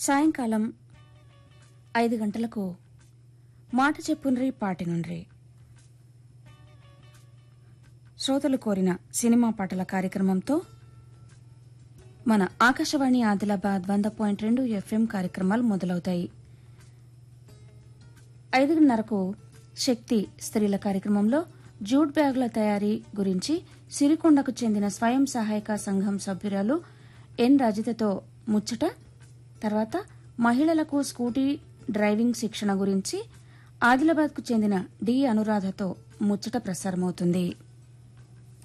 సాయంకాలం ఐదు గంటలకు మాట చెప్పుండ్రి పాటి నుండ్రి శ్రోతలు కోరిన సినిమా పాటల కార్యక్రమంతో మన ఆకాశవాణి ఆదిలాబాద్ వంద పాయింట్ రెండు ఎఫ్ఎం కార్యక్రమాలు మొదలవుతాయి ఐదున్నరకు శక్తి స్త్రీల కార్యక్రమంలో జూట్ బ్యాగుల తయారీ గురించి సిరికొండకు చెందిన స్వయం సహాయక సంఘం సభ్యురాలు ఎన్ రజితతో ముచ్చట తర్వాత మహిళలకు స్కూటీ డ్రైవింగ్ శిక్షణ గురించి ఆదిలాబాద్కు చెందిన డి అనురాధతో ముచ్చట ప్రసారమవుతుంది